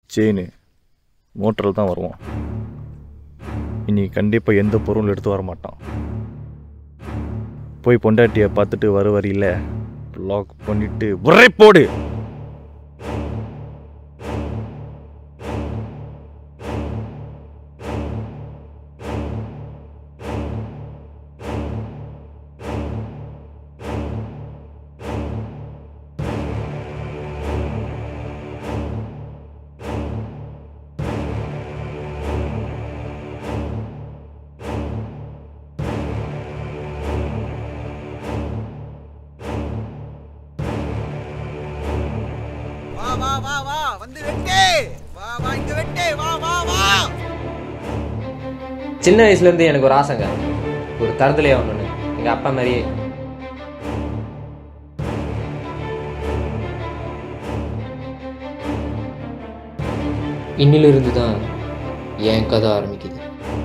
chain மோட்டரில் தான் வருவான் இனி கண்டிப்பாக எந்த பொருளும் எடுத்து வர மாட்டான் போய் பொண்டாட்டியை பார்த்துட்டு வர வரியில லாக் பண்ணிட்டு உரை போடு வா வா வா வா வந்து வெட்டு வா வா இங்க வெட்டு வா வா வா சின்ன வயசுலேருந்து எனக்கு ஒரு ஆசைங்க ஒரு தரத்துலேயே ஒன்று எங்கள் அப்பா மாதிரியே இன்னிலிருந்து தான் என் கதை ஆரம்பிக்குது